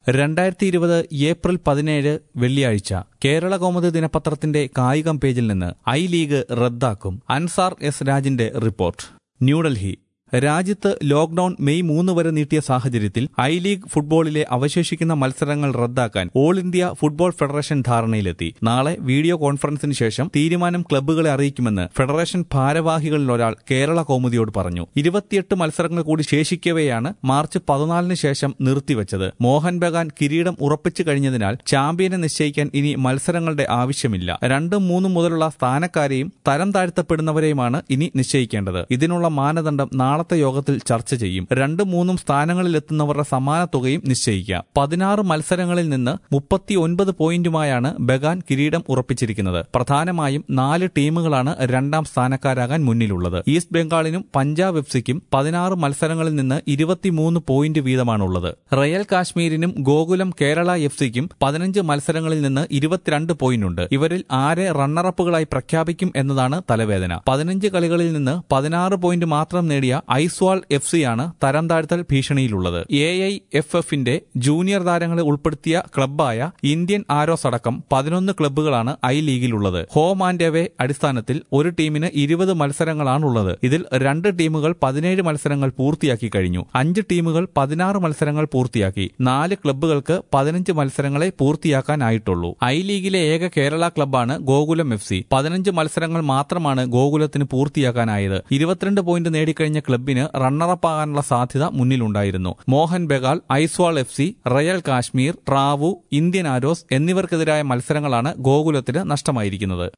രണ്ടായിരത്തി ഇരുപത് ഏപ്രിൽ പതിനേഴ് വെള്ളിയാഴ്ച കേരള കൗമുദി ദിനപത്രത്തിന്റെ കായികം പേജിൽ നിന്ന് ഐ ലീഗ് റദ്ദാക്കും അൻസാർ എസ് രാജിന്റെ റിപ്പോർട്ട് ന്യൂഡൽഹി രാജ്യത്ത് ലോക്ഡൌൺ മെയ് മൂന്ന് വരെ നീട്ടിയ സാഹചര്യത്തിൽ ഐ ലീഗ് ഫുട്ബോളിലെ അവശേഷിക്കുന്ന മത്സരങ്ങൾ റദ്ദാക്കാൻ ഓൾ ഇന്ത്യ ഫുട്ബോൾ ഫെഡറേഷൻ ധാരണയിലെത്തി നാളെ വീഡിയോ കോൺഫറൻസിന് ശേഷം തീരുമാനം ക്ലബ്ബുകളെ അറിയിക്കുമെന്ന് ഫെഡറേഷൻ ഭാരവാഹികളിൽ ഒരാൾ കേരള കൗമുദിയോട് പറഞ്ഞു ഇരുപത്തിയെട്ട് മത്സരങ്ങൾ കൂടി ശേഷിക്കവെയാണ് മാർച്ച് പതിനാലിന് ശേഷം നിർത്തിവച്ചത് മോഹൻ ബഗാൻ കിരീടം ഉറപ്പിച്ചു കഴിഞ്ഞതിനാൽ ചാമ്പ്യനെ നിശ്ചയിക്കാൻ ഇനി മത്സരങ്ങളുടെ ആവശ്യമില്ല രണ്ടും മൂന്നും മുതലുള്ള സ്ഥാനക്കാരെയും തരം താഴ്ത്തപ്പെടുന്നവരെയുമാണ് ഇനി നിശ്ചയിക്കേണ്ടത് ഇതിനുള്ള മാനദണ്ഡം നാളത്തെ യോഗത്തിൽ ചർച്ച ചെയ്യും രണ്ടും മൂന്നും സ്ഥാനങ്ങളിലെത്തുന്നവരുടെ സമാന തുകയും നിശ്ചയിക്കാം പതിനാറ് മത്സരങ്ങളിൽ നിന്ന് മുപ്പത്തി ഒൻപത് പോയിന്റുമായാണ് ബഗാൻ കിരീടം ഉറപ്പിച്ചിരിക്കുന്നത് പ്രധാനമായും നാല് ടീമുകളാണ് രണ്ടാം സ്ഥാനക്കാരാകാൻ മുന്നിലുള്ളത് ഈസ്റ്റ് ബംഗാളിനും പഞ്ചാബ് എഫ്സിക്കും പതിനാറ് മത്സരങ്ങളിൽ നിന്ന് ഇരുപത്തിമൂന്ന് പോയിന്റ് വീതമാണുള്ളത് റയൽ കാശ്മീരിനും ഗോകുലം കേരള എഫ് സിക്കും പതിനഞ്ച് മത്സരങ്ങളിൽ നിന്ന് ഇരുപത്തിരണ്ട് പോയിന്റുണ്ട് ഇവരിൽ ആരെ റണ്ണറപ്പുകളായി പ്രഖ്യാപിക്കും എന്നതാണ് തലവേദന പതിനഞ്ച് കളികളിൽ നിന്ന് പതിനാറ് പോയിന്റ് മാത്രം നേടിയ ഐസ്വാൾ എഫ് സിയാണ് തരം താഴ്ത്തൽ ഭീഷണിയിലുള്ളത് എ ഐ എഫ് എഫിന്റെ ജൂനിയർ താരങ്ങളെ ഉൾപ്പെടുത്തിയ ക്ലബ്ബായ ഇന്ത്യൻ ആരോസ് അടക്കം പതിനൊന്ന് ക്ലബ്ബുകളാണ് ഐ ലീഗിലുള്ളത് ഹോം ആൻഡ് എവേ അടിസ്ഥാനത്തിൽ ഒരു ടീമിന് ഇരുപത് മത്സരങ്ങളാണുള്ളത് ഇതിൽ രണ്ട് ടീമുകൾ പതിനേഴ് മത്സരങ്ങൾ പൂർത്തിയാക്കി കഴിഞ്ഞു അഞ്ച് ടീമുകൾ പതിനാറ് മത്സരങ്ങൾ പൂർത്തിയാക്കി നാല് ക്ലബ്ബുകൾക്ക് പതിനഞ്ച് മത്സരങ്ങളെ പൂർത്തിയാക്കാനായിട്ടുള്ളൂ ഐ ലീഗിലെ ഏക കേരള ക്ലബ്ബാണ് ഗോകുലം എഫ് സി പതിനഞ്ച് മത്സരങ്ങൾ മാത്രമാണ് ഗോകുലത്തിന് പൂർത്തിയാക്കാനായത് ഇരുപത്തിരണ്ട് പോയിന്റ് നേടിക്കഴിഞ്ഞ ക്ലബിന് റണ്ണറപ്പാകാനുള്ള സാധ്യത മുന്നിലുണ്ടായിരുന്നു Mohun Bagan Aizawl F C Real Kashmir TRAU Indian Arrows എന്നിവർക്കെതിരായ മത്സരങ്ങളാണ് ഗോകുലത്തിന് നഷ്ടമായിരിക്കുന്നത്